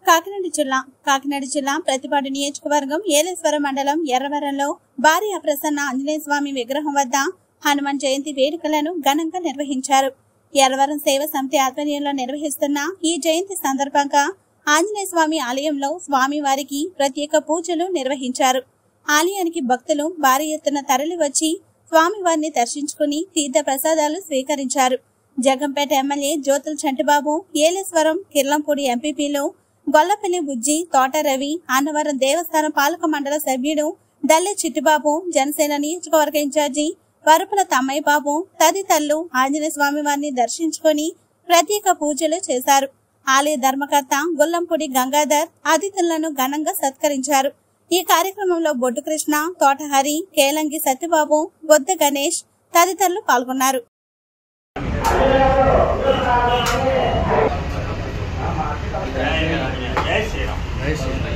కాకినాడ జిల్లా కాకినాడ జిల్లా ప్రతిపాడు నియోజకవర్గం ఏలేశ్వరం మండలం ఎర్రవరంలో భారీ అప్రసన్న ఆంజనేయ స్వామి విగ్రహం వద్ద హనుమాన్ జయంతి వేడుకలను ఘనంగా నిర్వహించారు ఎర్రవరం సేవ సమితి ఆధ్వర్యంలో నిర్వహిస్తున్న ఈ జయంతి సందర్భంగా ఆంజనేయ స్వామి ఆలయంలో స్వామి వారికి ప్రత్యేక పూజలు నిర్వహించారు ఆలయానికి భక్తులు భారీ ఎత్తున తరలి వచ్చి స్వామివారిని దర్శించుకుని తీర్థ ప్రసాదాలు స్వీకరించారు జగంపేట ఎమ్మెల్యే జ్యోతుల చంటిబాబు ఏలేశ్వరం కిర్లంపూడి ఎంపీపీలు గొల్లపల్లి బుజ్జి తోట రవి అన్నవరం దేవస్థానం పాలక మండల సభ్యుడు దల్లె చిట్టిబాబు జనసేన నియోజకవర్గ ఇన్ఛార్జి వరపుల తమ్మయ్య బాబు తదితరులు ఆంజనేయ స్వామి వారిని దర్శించుకొని ప్రత్యేక పూజలు చేశారు ఆలయ ధర్మకర్త గొల్లంపూడి గంగాధర్ అతిథులను ఘనంగా సత్కరించారు ఈ కార్యక్రమంలో బొడ్డు కృష్ణ తోటహరి కేలంగి సత్యబాబు బొద్ద గణేష్ తదితరులు పాల్గొన్నారు జై శ్రీరామ్ జై శ్రీరామ్